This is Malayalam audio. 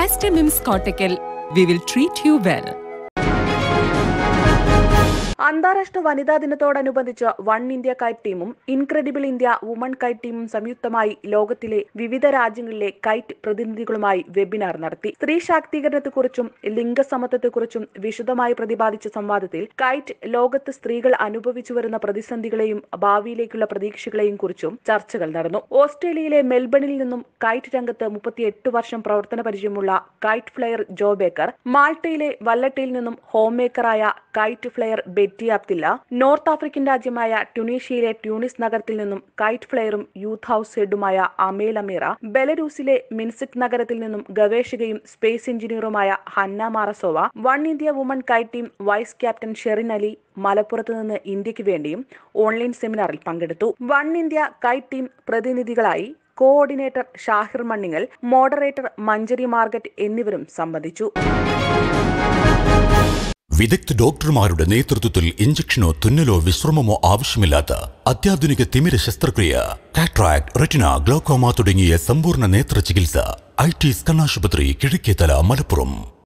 Master Mims Cortical. We will treat you well. അന്താരാഷ്ട്ര വനിതാ ദിനത്തോടനുബന്ധിച്ച് വൺ ഇന്ത്യ കൈറ്റ് ടീമും ഇൻക്രെഡിബിൾ ഇന്ത്യ വുമൺ കൈറ്റ് ടീമും സംയുക്തമായി ലോകത്തിലെ വിവിധ രാജ്യങ്ങളിലെ കൈറ്റ് പ്രതിനിധികളുമായി വെബിനാർ നടത്തി സ്ത്രീ ശാക്തീകരണത്തെക്കുറിച്ചും ലിംഗസമത്വത്തെക്കുറിച്ചും വിശദമായി പ്രതിപാദിച്ച സംവാദത്തിൽ കൈറ്റ് ലോകത്ത് സ്ത്രീകൾ അനുഭവിച്ചു വരുന്ന പ്രതിസന്ധികളെയും ഭാവിയിലേക്കുള്ള പ്രതീക്ഷകളെയും കുറിച്ചും ചർച്ചകൾ നടന്നു ഓസ്ട്രേലിയയിലെ മെൽബണിൽ നിന്നും കൈറ്റ് രംഗത്ത് മുപ്പത്തിയെട്ട് വർഷം പ്രവർത്തന പരിചയമുള്ള കൈറ്റ് ഫ്ലെയർ ജോ ബേക്കർ മാൾട്ടയിലെ വല്ലട്ടയിൽ നിന്നും ഹോം മേക്കറായ kite flyer Betty Abdilla north African രാജ്യമായ ട്യൂണീഷ്യയിലെ ട്യൂണിസ് നഗരത്തിൽ നിന്നും കൈറ്റ് ഫ്ലെയറും യൂത്ത് ഹൌസ് ഹെഡുമായ അമേൽ അമീറ ബെലറൂസിലെ മിൻസിക് നഗരത്തിൽ നിന്നും ഗവേഷകയും സ്പേസ് എഞ്ചിനീയറുമായ Hanna Marasova one India woman kite team vice captain Sherin Ali മലപ്പുറത്ത് നിന്ന് ഇന്ത്യക്ക് വേണ്ടിയും ഓൺലൈൻ സെമിനാറിൽ പങ്കെടുത്തു വൺ ഇന്ത്യ കൈറ്റ് ടീം പ്രതിനിധികളായി coordinator Shahir Manningal moderator Manjari Margaret എന്നിവരും സംബന്ധിച്ചു വിദഗ്ധ ഡോക്ടർമാരുടെ നേതൃത്വത്തിൽ ഇഞ്ചക്ഷനോ തുന്നലോ വിശ്രമമോ ആവശ്യമില്ലാത്ത അത്യാധുനിക തിമിര ശസ്ത്രക്രിയ കാട്രാക്ട് റെറ്റിന ഗ്ലോക്കോമ തുടങ്ങിയ സമ്പൂർണ്ണ നേത്ര ചികിത്സ ഐ ടി സ്കണ്ണാശുപത്രി കിഴക്കേതല മലപ്പുറം